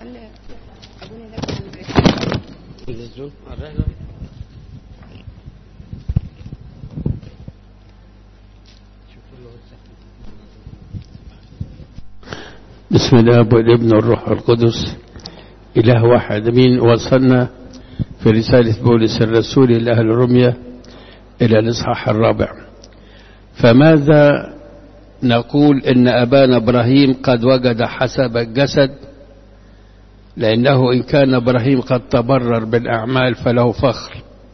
بسم الله والابن والروح القدس إله واحد أمين وصلنا في رسالة بولس الرسول إلى أهل روميا إلى الإصحاح الرابع فماذا نقول إن أبانا إبراهيم قد وجد حسب الجسد لأنه إن كان إبراهيم قد تبرر بالأعمال فله فخر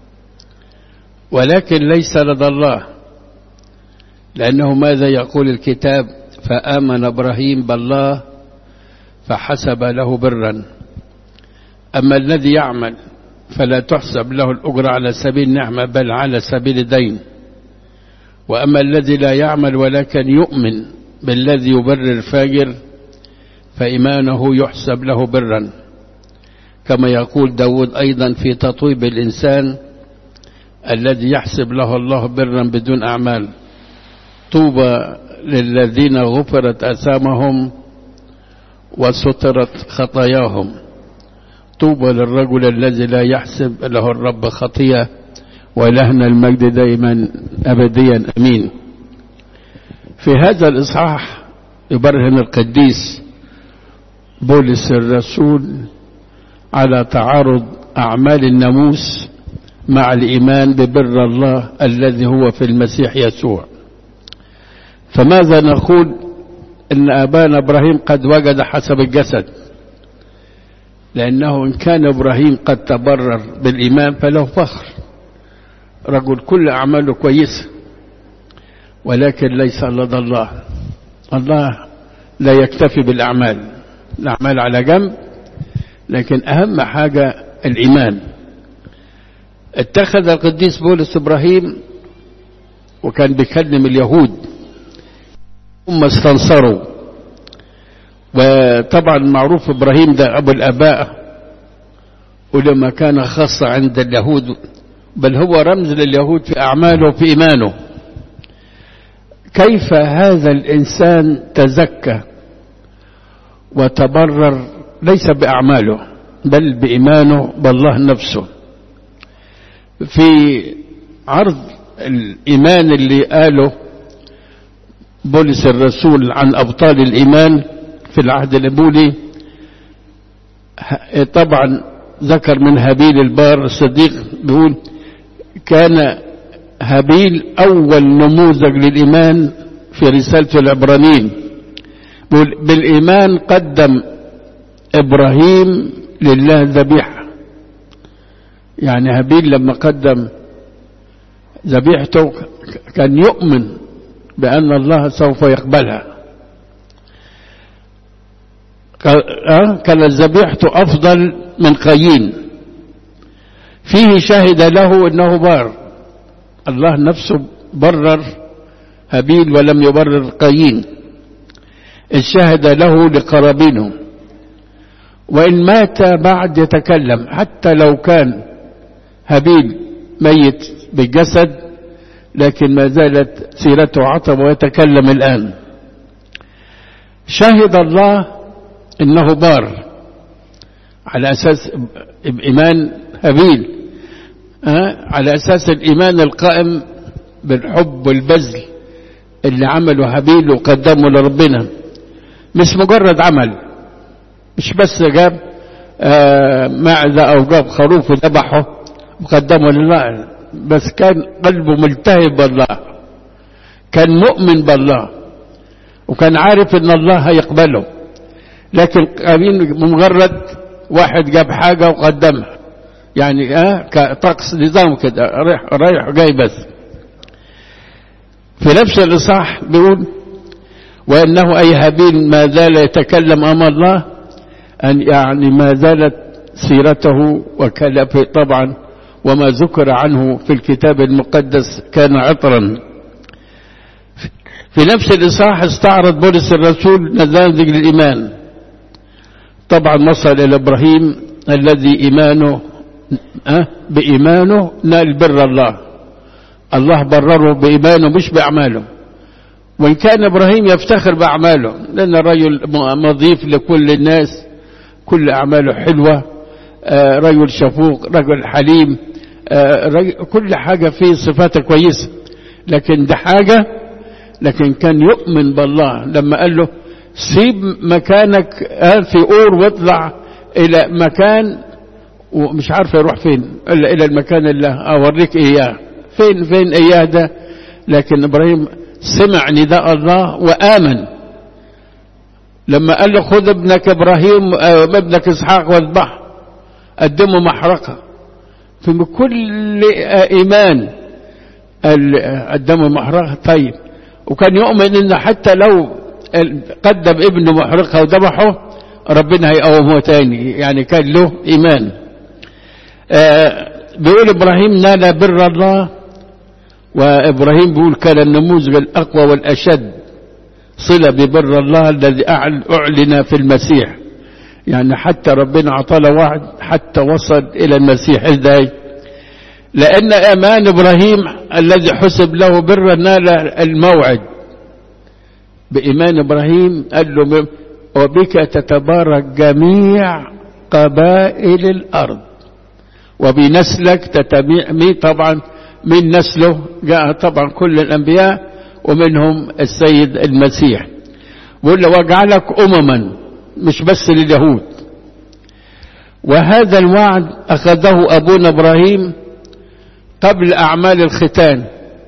ولكن ليس لدى الله لأنه ماذا يقول الكتاب فآمن إبراهيم بالله فحسب له برا أما الذي يعمل فلا تحسب له الأجر على سبيل نعمة بل على سبيل دين وأما الذي لا يعمل ولكن يؤمن بالذي يبرر الفاجر فإيمانه يحسب له برا كما يقول داود أيضا في تطويب الإنسان الذي يحسب له الله برا بدون أعمال طوبى للذين غفرت أثامهم وسترت خطاياهم طوبى للرجل الذي لا يحسب له الرب خطيئة ولهنا المجد دائما أبديا أمين في هذا الإصحاح يبرهن القديس بولس الرسول على تعارض أعمال الناموس مع الإيمان ببر الله الذي هو في المسيح يسوع فماذا نقول إن أبانا إبراهيم قد وجد حسب الجسد لأنه إن كان إبراهيم قد تبرر بالإيمان فله فخر رجل كل أعماله كويسة ولكن ليس لدى الله الله لا يكتفي بالأعمال الأعمال على جنب لكن أهم حاجة الإيمان اتخذ القديس بولس إبراهيم وكان بيكلم اليهود هم استنصروا وطبعا معروف إبراهيم ده أبو الآباء ولما كان خاصة عند اليهود بل هو رمز لليهود في أعماله وفي إيمانه كيف هذا الإنسان تزكى وتبرر ليس بأعماله بل بإيمانه بالله نفسه في عرض الإيمان اللي قاله بولس الرسول عن أبطال الإيمان في العهد الأبولي طبعا ذكر من هابيل البار الصديق بيقول كان هابيل أول نموذج للإيمان في رسالة العبرانيين بيقول بالإيمان قدم إبراهيم لله ذبيحة يعني هابيل لما قدم ذبيحته كان يؤمن بأن الله سوف يقبلها كانت ذبيحته أفضل من قايين فيه شهد له أنه بار الله نفسه برر هابيل ولم يبرر قايين الشهد له لقرابينه وإن مات بعد يتكلم حتى لو كان هابيل ميت بالجسد لكن ما زالت سيرته عطب ويتكلم الآن شهد الله انه بار على اساس ايمان هابيل أه؟ على اساس الايمان القائم بالحب والبذل اللي عمله هابيل وقدمه لربنا مش مجرد عمل مش بس جاب آه معزة او جاب خروف وذبحه وقدمه لله بس كان قلبه ملتهب بالله كان مؤمن بالله وكان عارف ان الله هيقبله لكن قابين مجرد واحد جاب حاجة وقدمها يعني اه كطقس نظام كده رايح رايح جاي بس في نفس الإصحاح بيقول وإنه أي هابيل ما زال يتكلم أمام الله أن يعني ما زالت سيرته وكلام طبعا وما ذكر عنه في الكتاب المقدس كان عطرا في نفس الإصحاح استعرض بولس الرسول نماذج للإيمان طبعا وصل إلى إبراهيم الذي إيمانه أه بإيمانه نال بر الله الله برره بإيمانه مش بأعماله وإن كان إبراهيم يفتخر بأعماله لأن الرجل مضيف لكل الناس كل أعماله حلوة آه رجل شفوق رجل حليم آه رجل كل حاجة فيه صفاته كويسة لكن ده حاجة لكن كان يؤمن بالله لما قال له سيب مكانك في أور واطلع إلى مكان ومش عارف يروح فين إلا إلى المكان اللي أوريك إياه فين فين إياه ده لكن إبراهيم سمع نداء الله وآمن لما قال له خذ ابنك إبراهيم ابنك إسحاق واذبحه قدمه محرقة في كل إيمان قدمه محرقة طيب وكان يؤمن إن حتى لو قدم ابنه محرقة وذبحه ربنا هيقومه تاني يعني كان له إيمان آه بيقول إبراهيم نال بر الله وإبراهيم بيقول كان النموذج الأقوى والأشد صلة ببر الله الذي أعلن في المسيح يعني حتى ربنا أعطاه وعد حتى وصل إلى المسيح إزاي لأن أمان إبراهيم الذي حسب له بر نال الموعد بإيمان إبراهيم قال له وبك تتبارك جميع قبائل الأرض وبنسلك تتمي طبعا من نسله جاء طبعا كل الأنبياء ومنهم السيد المسيح بيقول له واجعلك أمما مش بس لليهود وهذا الوعد أخذه أبونا إبراهيم قبل أعمال الختان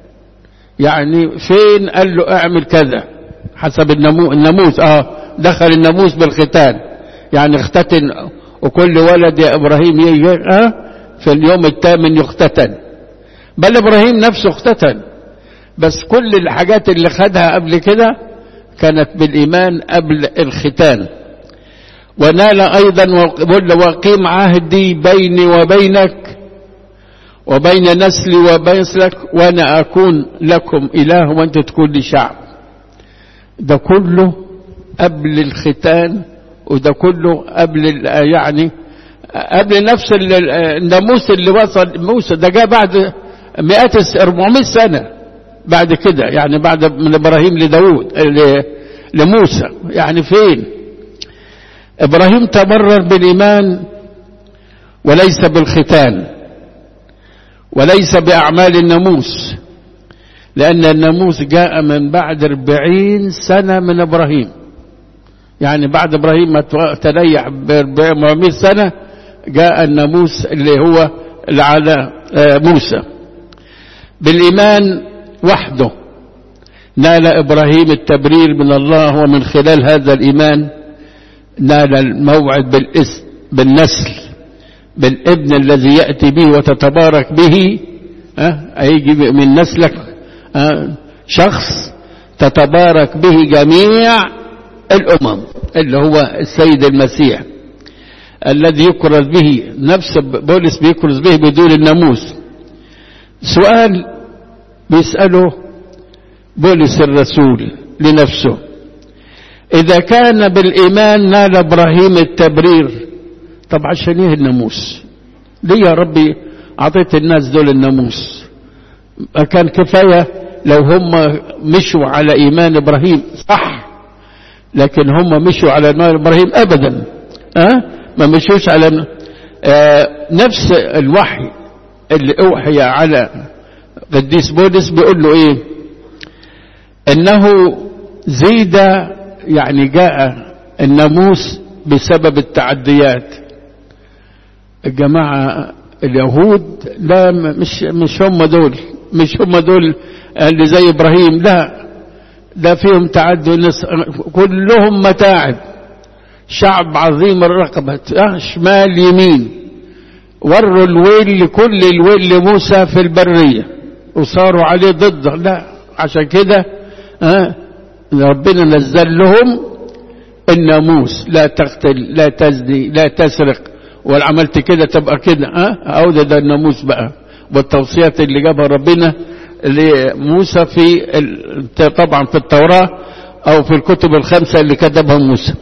يعني فين قال له اعمل كذا حسب النمو الناموس اه دخل الناموس بالختان يعني اختتن وكل ولد يا ابراهيم يجي اه في اليوم الثامن يختتن بل ابراهيم نفسه اختتن بس كل الحاجات اللي خدها قبل كده كانت بالايمان قبل الختان ونال ايضا وقيم عهدي بيني وبينك وبين نسلي وبينك وانا اكون لكم اله وانت تكون لي شعب ده كله قبل الختان وده كله قبل يعني قبل نفس الناموس اللي وصل موسى ده جاء بعد مئات 400 سنة بعد كده يعني بعد من ابراهيم لداود لموسى يعني فين ابراهيم تبرر بالايمان وليس بالختان وليس باعمال الناموس لأن الناموس جاء من بعد أربعين سنة من إبراهيم يعني بعد إبراهيم ما تريح بأربعمائة سنة جاء الناموس اللي هو اللي على موسى بالإيمان وحده نال إبراهيم التبرير من الله ومن خلال هذا الإيمان نال الموعد بالاسم بالنسل بالابن الذي يأتي به وتتبارك به أه؟ هيجي من نسلك شخص تتبارك به جميع الأمم اللي هو السيد المسيح الذي يكرز به نفس بولس بيكرز به بدون الناموس سؤال بيسأله بولس الرسول لنفسه إذا كان بالإيمان نال إبراهيم التبرير طب عشان إيه الناموس ليه يا ربي أعطيت الناس دول الناموس كان كفاية لو هم مشوا على إيمان إبراهيم صح لكن هم مشوا على إيمان إبراهيم أبدا أه؟ ما مشوش على آه نفس الوحي اللي أوحي على قديس بولس بيقول له إيه إنه زيد يعني جاء الناموس بسبب التعديات الجماعة اليهود لا مش مش هم دول مش هم دول اللي زي ابراهيم لا ده فيهم تعدي نص كلهم متاعب شعب عظيم الرقبة شمال يمين وروا الويل لكل الويل لموسى في البرية وصاروا عليه ضده لا عشان كده ها ربنا نزل لهم الناموس لا تقتل لا تزني لا تسرق ولا عملت كده تبقى كده ها او ده, ده الناموس بقى والتوصيات اللي جابها ربنا لموسى في طبعا في التوراة او في الكتب الخمسة اللي كتبها موسى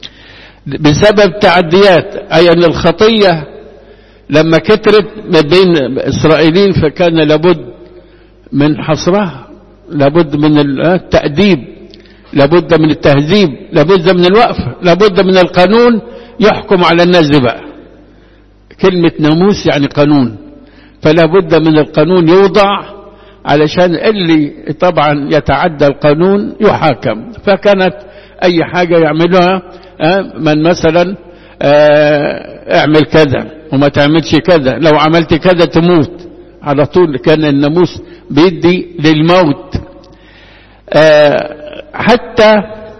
بسبب تعديات اي ان الخطية لما كترت ما بين الاسرائيليين فكان لابد من حصرها لابد من التأديب لابد من التهذيب لابد من الوقف لابد من القانون يحكم على الناس دي بقى كلمة ناموس يعني قانون فلا بد من القانون يوضع علشان اللي طبعا يتعدى القانون يحاكم فكانت اي حاجة يعملها من مثلا اعمل كذا وما تعملش كذا لو عملت كذا تموت على طول كان الناموس بيدي للموت حتى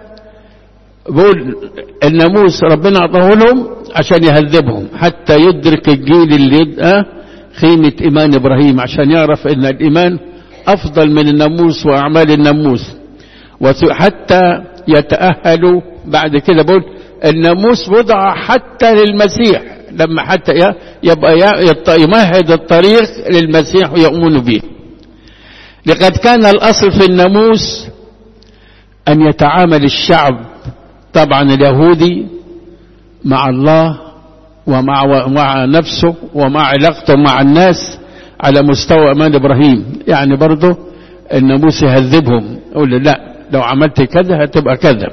بقول الناموس ربنا اعطاه لهم عشان يهذبهم حتى يدرك الجيل اللي يبقى قيمة إيمان إبراهيم عشان يعرف أن الإيمان أفضل من الناموس وأعمال الناموس وحتى يتأهلوا بعد كده بقول الناموس وضع حتى للمسيح لما حتى يبقى يمهد الطريق للمسيح ويؤمنوا به لقد كان الأصل في الناموس أن يتعامل الشعب طبعا اليهودي مع الله ومع مع نفسه ومع علاقته مع الناس على مستوى امان ابراهيم يعني برضه الناموس يهذبهم يقول لا لو عملت كذا هتبقى كذا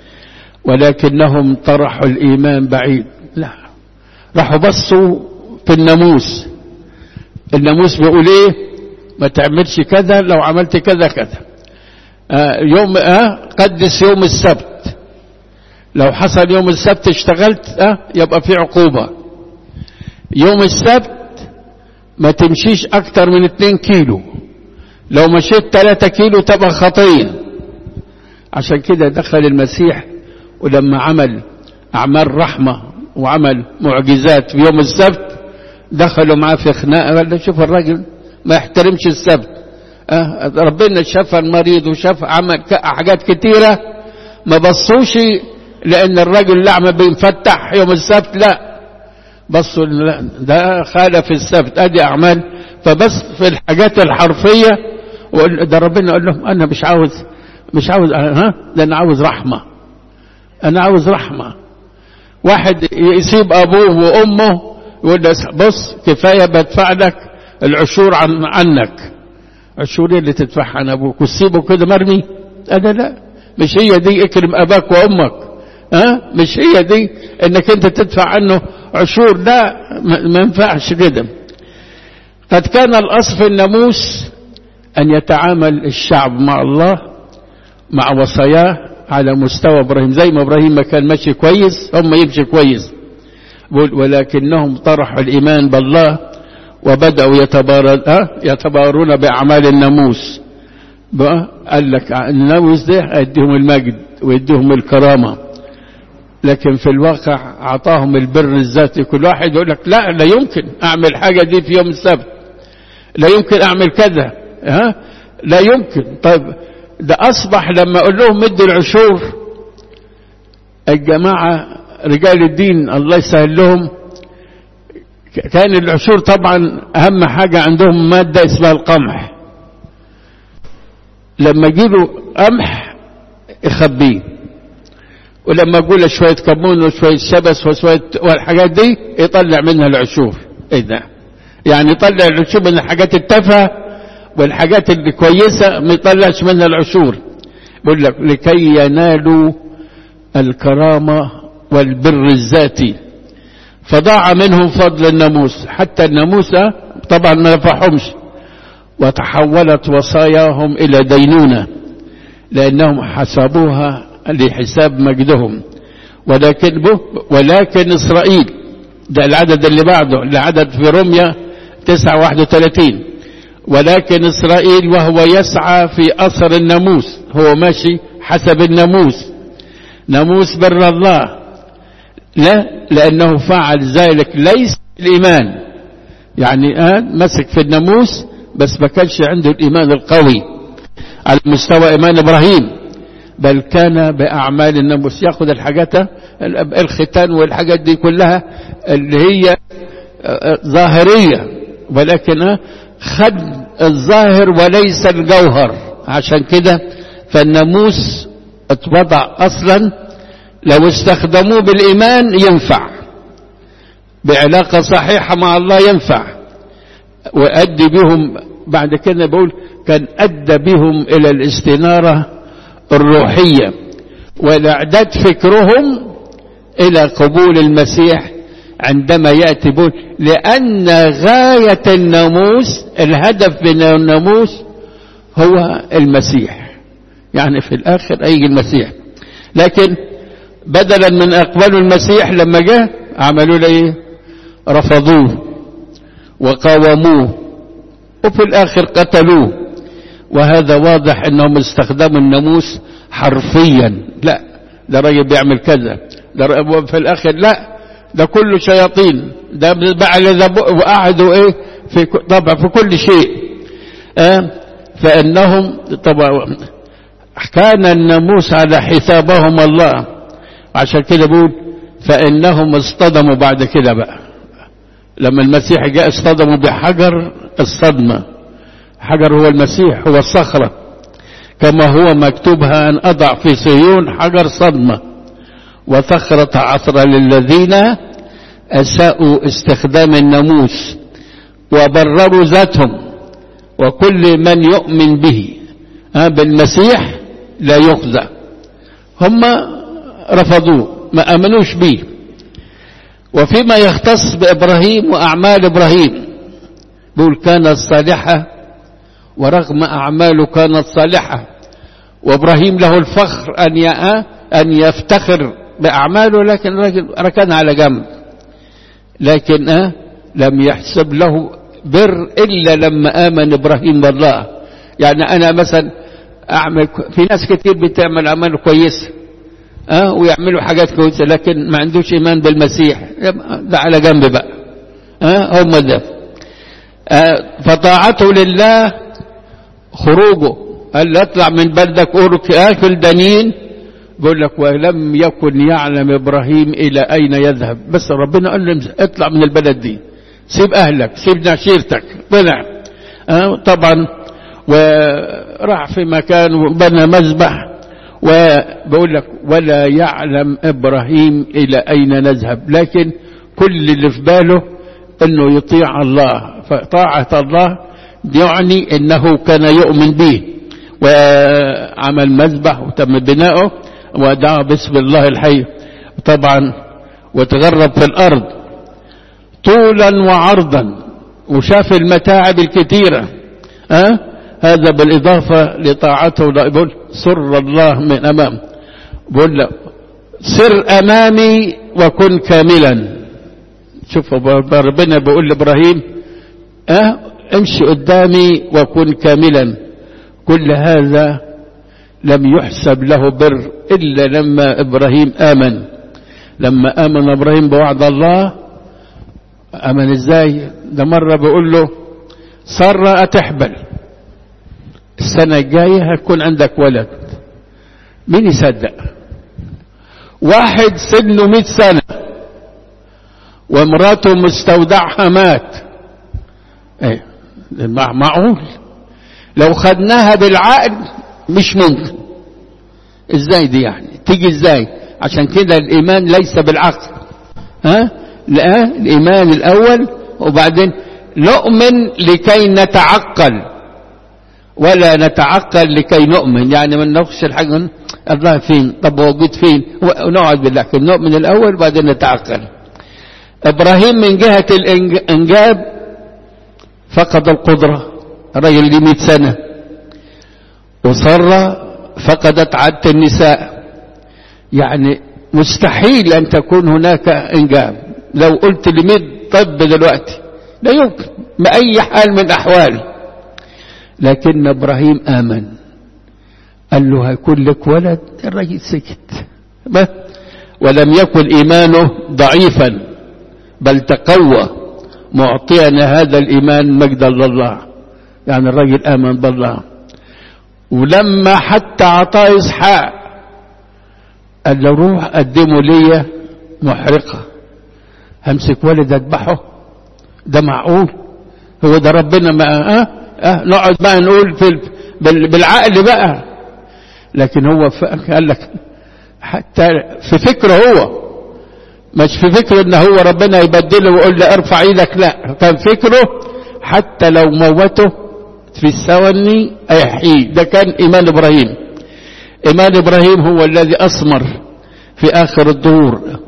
ولكنهم طرحوا الايمان بعيد لا راحوا بصوا في الناموس الناموس بيقول ايه ما تعملش كذا لو عملت كذا كذا آه يوم آه قدس يوم السبت لو حصل يوم السبت اشتغلت اه يبقى في عقوبة يوم السبت ما تمشيش اكتر من 2 كيلو لو مشيت 3 كيلو تبقى خطية عشان كده دخل المسيح ولما عمل اعمال رحمة وعمل معجزات في يوم السبت دخلوا معاه في خناقة قال شوف الراجل ما يحترمش السبت اه ربنا شفى المريض وشاف عمل حاجات كتيرة ما بصوش لأن الرجل الأعمى بينفتح يوم السبت لا بصوا لا ده خالف السبت أدي أعمال فبس في الحاجات الحرفية ده ربنا قال لهم أنا مش عاوز مش عاوز ها ده أنا عاوز رحمة أنا عاوز رحمة واحد يسيب أبوه وأمه يقول له بص كفاية بدفع لك العشور عن عنك عشور اللي تدفعها عن أبوك وتسيبه كده مرمي أنا لا مش هي دي اكرم أباك وأمك ها مش هي دي انك انت تدفع عنه عشور لا ما ينفعش كده قد كان الاصل في الناموس ان يتعامل الشعب مع الله مع وصاياه على مستوى ابراهيم زي ما ابراهيم ما كان ماشي كويس هم يمشي كويس ولكنهم طرحوا الايمان بالله وبداوا يتبارون باعمال الناموس قال لك الناموس ده يديهم المجد ويديهم الكرامه لكن في الواقع أعطاهم البر الذاتي كل واحد يقول لك لا لا يمكن أعمل حاجة دي في يوم السبت لا يمكن أعمل كذا ها لا يمكن طيب ده أصبح لما أقول لهم مد العشور الجماعة رجال الدين الله يسهل لهم كان العشور طبعا أهم حاجة عندهم مادة اسمها القمح لما يجيبوا قمح يخبيه ولما اقول شوية كمون وشوية شبس وشوية والحاجات دي يطلع منها العشور ايه ده يعني يطلع العشور من الحاجات التافهة والحاجات اللي كويسة ما يطلعش منها العشور بقول لك لكي ينالوا الكرامة والبر الذاتي فضاع منهم فضل الناموس حتى الناموس طبعا ما نفعهمش وتحولت وصاياهم إلى دينونة لأنهم حسبوها لحساب مجدهم ولكن ولكن إسرائيل ده العدد اللي بعده العدد في روميا 9 31 ولكن إسرائيل وهو يسعى في أثر الناموس هو ماشي حسب الناموس ناموس بر الله لا لأنه فعل ذلك ليس الإيمان يعني آه مسك في الناموس بس ما كانش عنده الإيمان القوي على مستوى إيمان إبراهيم بل كان بأعمال الناموس يأخذ الحاجات الختان والحاجات دي كلها اللي هي ظاهرية ولكن خد الظاهر وليس الجوهر عشان كده فالناموس اتوضع أصلا لو استخدموه بالإيمان ينفع بعلاقة صحيحة مع الله ينفع وأدي بهم بعد كده بقول كان أدى بهم إلى الاستنارة الروحية والإعداد فكرهم إلى قبول المسيح عندما يأتي بول لأن غاية الناموس الهدف من الناموس هو المسيح يعني في الآخر أي المسيح لكن بدلا من أقبلوا المسيح لما جاء عملوا له إيه رفضوه وقاوموه وفي الآخر قتلوه وهذا واضح أنهم استخدموا الناموس حرفيا لا ده راجل بيعمل كذا ده في الآخر لا ده كله شياطين ده بعد وقعدوا ايه في طبعا في كل شيء آه فانهم طبعا كان الناموس على حسابهم الله عشان كده بقول فانهم اصطدموا بعد كده بقى لما المسيح جاء اصطدموا بحجر الصدمه حجر هو المسيح هو الصخره كما هو مكتوبها ان اضع في صهيون حجر صدمه وثخرة عثرة للذين أساءوا استخدام الناموس وبرروا ذاتهم وكل من يؤمن به بالمسيح لا يخزى هم رفضوه ما أمنوش به وفيما يختص بإبراهيم وأعمال إبراهيم بيقول كانت صالحة ورغم أعماله كانت صالحة وإبراهيم له الفخر أن أن يفتخر بأعماله لكن ركن على جنب لكن أه لم يحسب له بر إلا لما آمن إبراهيم بالله يعني أنا مثلا أعمل في ناس كتير بتعمل أعمال كويسة أه ويعملوا حاجات كويسة لكن ما عندوش إيمان بالمسيح ده على جنب بقى أه هم ده أه فطاعته لله خروجه قال اطلع من بلدك أورك آكل دنين بيقول لك ولم يكن يعلم ابراهيم الى اين يذهب بس ربنا قال له اطلع من البلد دي سيب اهلك سيب عشيرتك طلع آه طبعا وراح في مكان وبنى مذبح وبقول لك ولا يعلم ابراهيم الى اين نذهب لكن كل اللي في باله انه يطيع الله فطاعه الله يعني انه كان يؤمن به وعمل مذبح وتم بناؤه ودعا باسم الله الحي طبعا وتغرب في الارض طولا وعرضا وشاف المتاعب الكثيرة أه؟ هذا بالإضافة لطاعته يقول سر الله من أمام بقول له سر أمامي وكن كاملا شوف ربنا بيقول لإبراهيم أه؟ امشي قدامي وكن كاملا كل هذا لم يحسب له بر إلا لما إبراهيم آمن لما آمن إبراهيم بوعد الله آمن إزاي ده مرة بقول له سارة أتحبل السنة الجاية هتكون عندك ولد مين يصدق واحد سنه مئة سنة ومراته مستودعها مات ايه معقول لو خدناها بالعقل مش ممكن ازاي دي يعني تيجي ازاي عشان كده الايمان ليس بالعقل ها لا الايمان الاول وبعدين نؤمن لكي نتعقل ولا نتعقل لكي نؤمن يعني ما ناخدش الحاجه الله فين طب موجود فين ونقعد بالله لكن نؤمن الاول وبعدين نتعقل ابراهيم من جهه الانجاب فقد القدره الرجل ليه 100 سنه وساره فقدت عاده النساء يعني مستحيل ان تكون هناك انجاب لو قلت لميد طب دلوقتي لا يمكن بأي حال من الأحوال لكن إبراهيم آمن قال له هيكون لك ولد الرجل سكت ولم يكن إيمانه ضعيفا بل تقوى معطينا هذا الإيمان مجدا لله يعني الرجل آمن بالله ولما حتى عطاه إسحاق قال له روح قدمه لي محرقة همسك ولد اذبحه ده معقول هو ده ربنا ما أه؟ أه نقعد بقى نقول في بالعقل بقى لكن هو قال لك حتى في فكره هو مش في فكره ان هو ربنا يبدله ويقول له ارفع ايدك لا كان فكره حتى لو موته في الثواني ايحييه ده كان ايمان ابراهيم ايمان ابراهيم هو الذي اثمر في اخر الدهور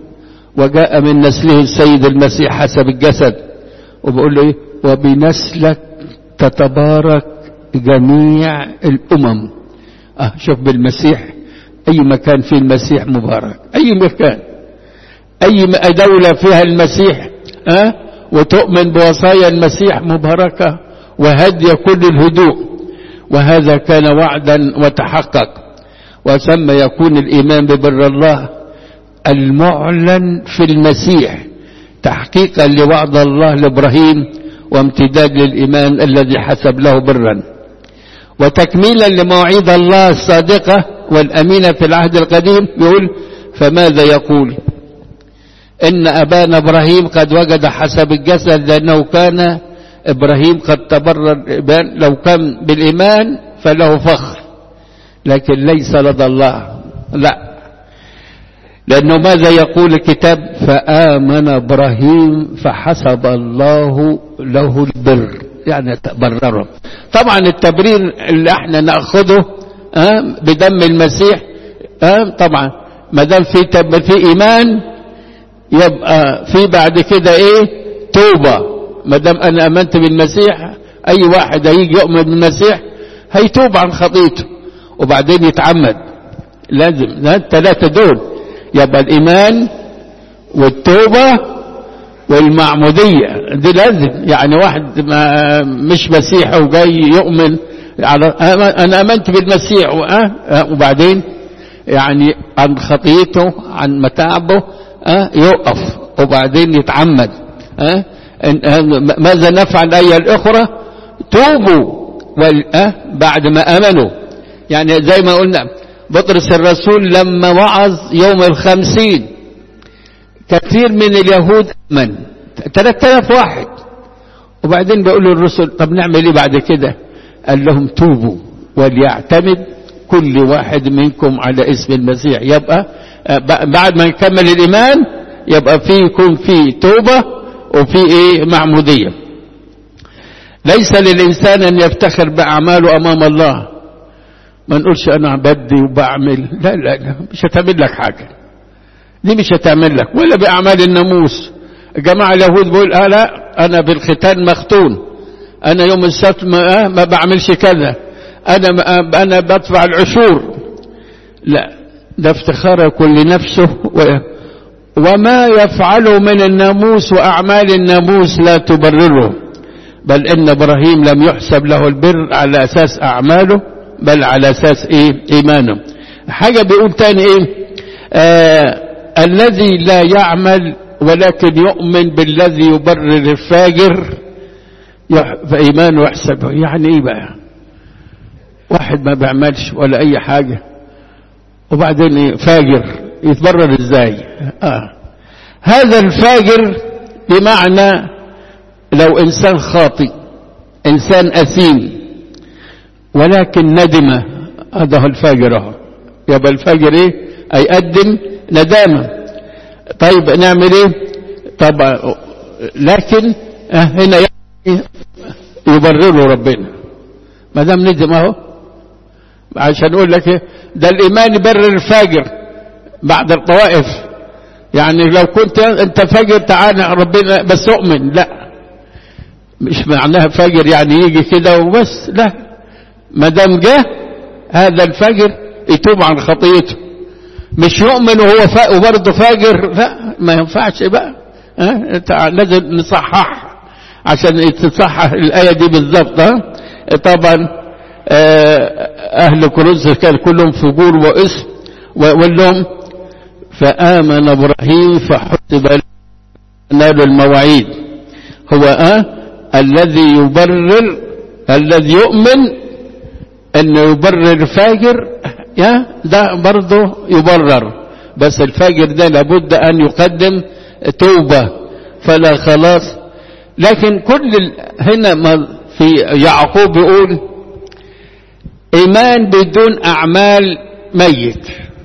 وجاء من نسله السيد المسيح حسب الجسد وبقول له ايه وبنسلك تتبارك جميع الامم اه شوف بالمسيح اي مكان فيه المسيح مبارك اي مكان اي دولة فيها المسيح اه وتؤمن بوصايا المسيح مباركة وهدي كل الهدوء وهذا كان وعدا وتحقق وثم يكون الايمان ببر الله المعلن في المسيح تحقيقا لوعد الله لابراهيم وامتداد للايمان الذي حسب له برا وتكميلا لمواعيد الله الصادقه والامينه في العهد القديم يقول فماذا يقول ان ابانا ابراهيم قد وجد حسب الجسد لانه كان ابراهيم قد تبرر لو كان بالايمان فله فخر لكن ليس لدى الله لا لأنه ماذا يقول الكتاب فآمن إبراهيم فحسب الله له البر يعني تبرره طبعا التبرير اللي احنا ناخذه اه بدم المسيح اه طبعا ما دام في تب في ايمان يبقى في بعد كده ايه توبه ما دام انا امنت بالمسيح اي واحد هيجي يؤمن بالمسيح هيتوب عن خطيته وبعدين يتعمد لازم الثلاثه دول يبقى الإيمان والتوبة والمعمودية دي لازم يعني واحد ما مش مسيحي وجاي يؤمن على أنا آمنت بالمسيح وبعدين يعني عن خطيته عن متاعبه يقف وبعدين يتعمد ماذا نفعل أيها الأخرى توبوا بعد ما آمنوا يعني زي ما قلنا بطرس الرسول لما وعظ يوم الخمسين كثير من اليهود امن 3000 واحد وبعدين بيقولوا الرسل طب نعمل ايه بعد كده قال لهم توبوا وليعتمد كل واحد منكم على اسم المسيح يبقى بعد ما نكمل الايمان يبقى في يكون في توبه وفي ايه معموديه ليس للانسان ان يفتخر باعماله امام الله ما نقولش انا بدي وبعمل لا لا لا مش هتعمل لك حاجه دي مش هتعمل لك ولا باعمال الناموس جماعه اليهود بيقول آه لا انا بالختان مختون انا يوم السبت ما, آه ما بعملش كذا انا ما انا بدفع العشور لا ده افتخار يكون لنفسه و وما يفعله من الناموس واعمال الناموس لا تبرره بل ان ابراهيم لم يحسب له البر على اساس اعماله بل على اساس ايه ايمانه حاجة بيقول تاني ايه آه الذي لا يعمل ولكن يؤمن بالذي يبرر الفاجر فايمانه يحسبه يعني ايه بقى واحد ما بيعملش ولا اي حاجة وبعدين إيه فاجر يتبرر ازاي آه. هذا الفاجر بمعنى لو انسان خاطئ انسان اثيم ولكن ندم هذا هو الفاجر اهو يبقى الفاجر ايه هيقدم ندامه طيب نعمل ايه طب لكن هنا يبرره ربنا ما دام ندم اهو عشان اقول لك ايه ده الايمان يبرر الفاجر بعد الطوائف يعني لو كنت انت فاجر تعالى ربنا بس اؤمن لا مش معناها فاجر يعني يجي كده وبس لا ما دام جه هذا الفجر يتوب عن خطيته مش يؤمن وهو فا وبرضه فاجر لا ما ينفعش بقى ها لازم نصحح عشان تتصحح الآية دي بالظبط ها طبعا أهل كورنثوس كان كلهم فجور واسم وقال لهم فآمن إبراهيم فحسب نال المواعيد هو أه الذي يبرر الذي يؤمن انه يبرر فاجر يا ده برضه يبرر بس الفاجر ده لابد ان يقدم توبة فلا خلاص لكن كل ال... هنا ما في يعقوب يقول ايمان بدون اعمال ميت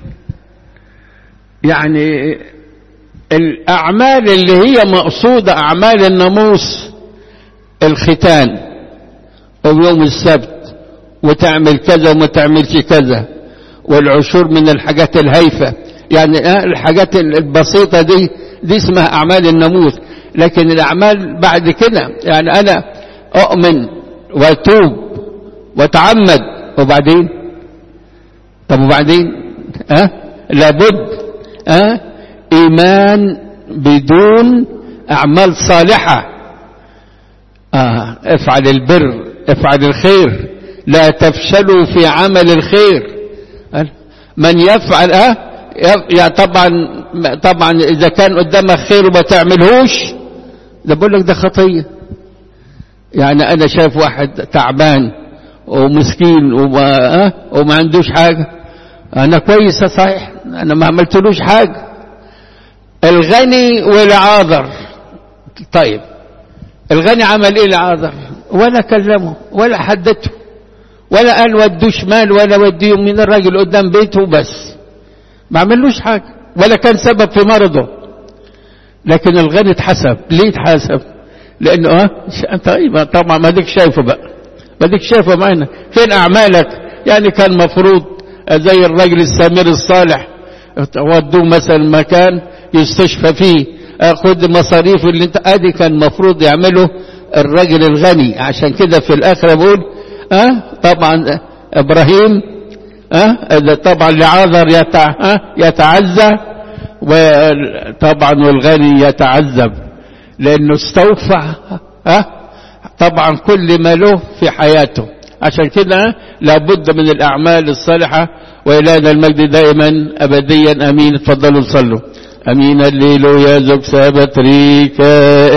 يعني الاعمال اللي هي مقصودة اعمال الناموس الختان ويوم السبت وتعمل كذا وما تعملش كذا والعشور من الحاجات الهايفة يعني الحاجات البسيطة دي دي اسمها أعمال الناموس لكن الأعمال بعد كده يعني أنا أؤمن وأتوب وأتعمد وبعدين طب وبعدين أه؟ لابد أه؟ إيمان بدون أعمال صالحة آه افعل البر افعل الخير لا تفشلوا في عمل الخير من يفعل اه يا طبعا طبعا اذا كان قدامك خير وما تعملهوش ده بقول لك ده خطيه يعني انا شايف واحد تعبان ومسكين وما, أه؟ وما عندوش حاجه انا كويس صحيح انا ما عملتلوش حاجه الغني والعاذر طيب الغني عمل ايه العاذر ولا كلمه ولا حدته ولا قال ودوه شمال ولا وديه يمين الراجل قدام بيته بس ما عملوش حاجه ولا كان سبب في مرضه لكن الغني اتحسب ليه اتحسب لانه اه طيب طبعا ما ديك شايفه بقى ما ديك شايفه معنا فين اعمالك يعني كان مفروض زي الراجل السمير الصالح ودوه مثلا مكان يستشفى فيه خد مصاريف اللي انت ادي كان مفروض يعمله الراجل الغني عشان كده في الاخر بقول اه طبعا ابراهيم اه طبعا لعاذر يتع اه يتعزى وطبعا والغني يتعذب لانه استوفى اه طبعا كل ما له في حياته عشان كده لابد من الاعمال الصالحه والهنا المجد دائما ابديا امين تفضلوا صلوا امين الليل يا زوج سابت ريكا